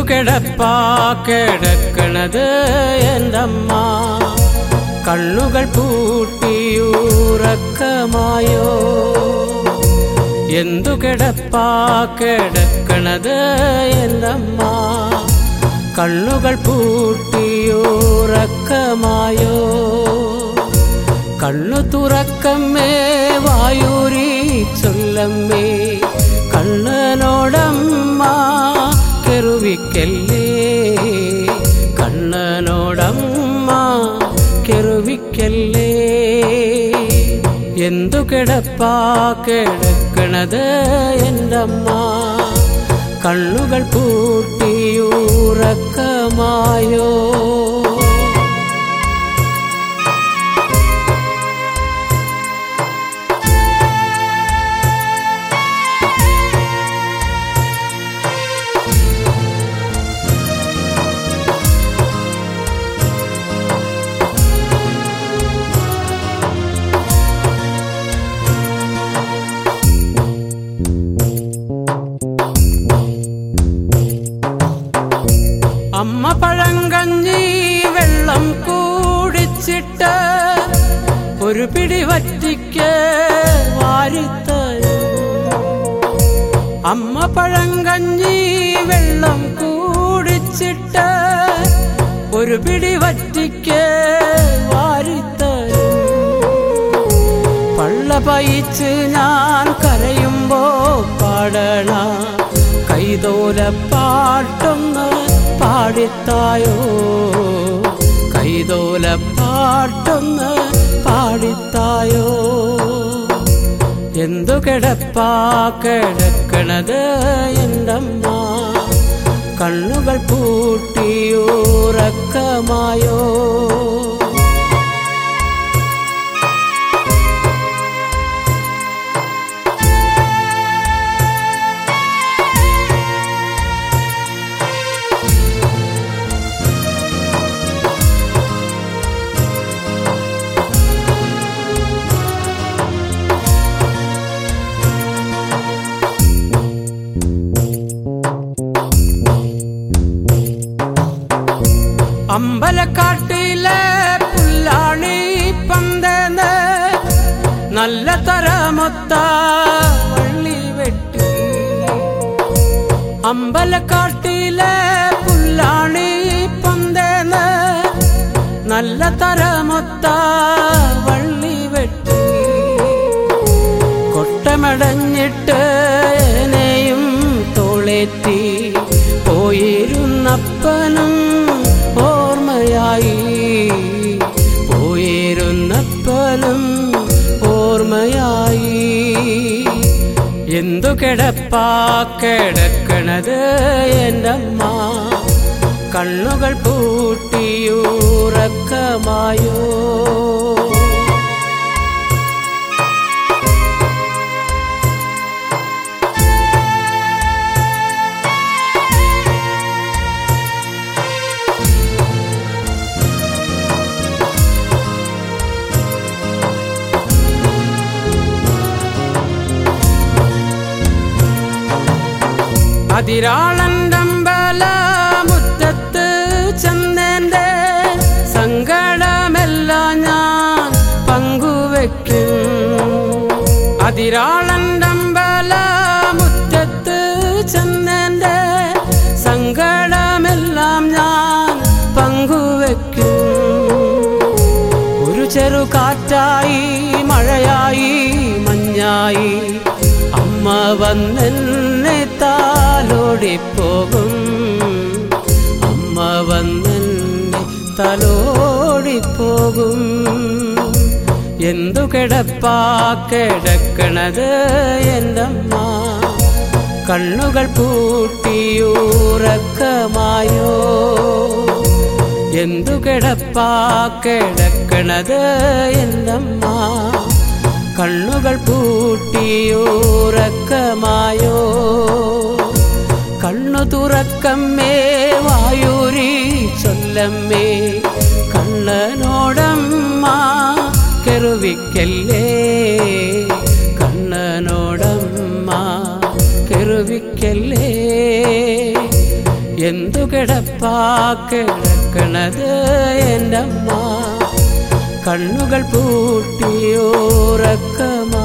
കിടപ്പാ കിടക്കണത് എന്റമ്മ കണ്ണുകൾ പൂട്ടിയൂറക്കമായോ എന്തു കിടപ്പാ കിടക്കണത് എന്റമ്മ കണ്ണുകൾ പൂട്ടിയൂറക്കമായോ കണ്ണു തുറക്കമ്മേ വായൂരി ചൊല്ലമ്മേ കണ്ണനോടമ്മ കെറുവിക്കല്ലേ കണ്ണനോടമ്മ കെറുവിക്കല്ലേ എന്തു കിടപ്പാ കിടക്കണത് എന്റമ്മ കണ്ണുകൾ പൂട്ടിയൂറക്കമായോ അമ്മ പഴങ്കഞ്ഞി വെള്ളം കൂടിച്ചിട്ട് ഒരു പിടി വറ്റിക്ക് വാരിത്തരും അമ്മ പഴങ്കഞ്ഞി വെള്ളം കൂടിച്ചിട്ട് ഒരു പിടി വറ്റിക്ക് വാരിത്തരും പള്ള പയിച്ച് ഞാൻ കരയുമ്പോ പാടണ കൈതോല പാട്ടൊന്ന് പാടിത്തായോ കൈതോല പാട്ടൊന്ന് പാടിത്തായോ എന്തു കിടപ്പാ കിടക്കണത് എന്റമ്മ കണ്ണുകൾ പൂട്ടിയൂറക്കമായോ അമ്പലക്കാട്ടിലെ പുല്ലാണി പന്തേന്ന് നല്ല തരമൊത്ത വള്ളി വെട്ടി അമ്പലക്കാട്ടിലെ പുല്ലാണി പന്തേന്ന് നല്ല തരമൊത്ത വള്ളി വെട്ടി കൊട്ടമടഞ്ഞിട്ട് എന്നെയും തോളേറ്റി പോയിരുന്നപ്പനും ഓർമ്മയായി പോയിരുന്നപ്പനും ഓർമ്മയായി എന്തു കിടപ്പാ കിടക്കണത് എന്റമ്മ കണ്ണുകൾ പൂട്ടിയൂറക്കമായോ അതിരാളണ്ടമ്പല മുറ്റത്ത് ചന്ദന്റെ സങ്കടമെല്ലാം ഞാൻ പങ്കുവെക്കും അതിരാളണ്ടമ്പല മുറ്റത്ത് ചന്ദന്റെ സങ്കടമെല്ലാം ഞാൻ പങ്കുവെക്കും ഒരു ചെറു കാറ്റായി മഴയായി മഞ്ഞായി അമ്മ വന്നെന്നെ താലോടിപ്പോകും അമ്മ വന്നെന്നെ തലോടിപ്പോകും എന്തു കിടപ്പാ കിടക്കണത് എന്റമ്മ കണ്ണുകൾ പൂട്ടിയൂറക്കമായോ എന്തു കിടപ്പാ കിടക്കണത് എന്റമ്മ കണ്ണുകൾ പൂട്ടിയൂറക്കമായോ കണ്ണു തുറക്കമ്മേ വായൂരി ചൊല്ലമ്മേ കണ്ണനോടമ്മ കെറുവിക്കല്ലേ കണ്ണനോടമ്മ കെറുവിക്കല്ലേ എന്തു കിടപ്പാ കിടക്കണത് എൻ്റെ അമ്മ കണ്ണുകൾ പൂട്ടിയോറക്കമാ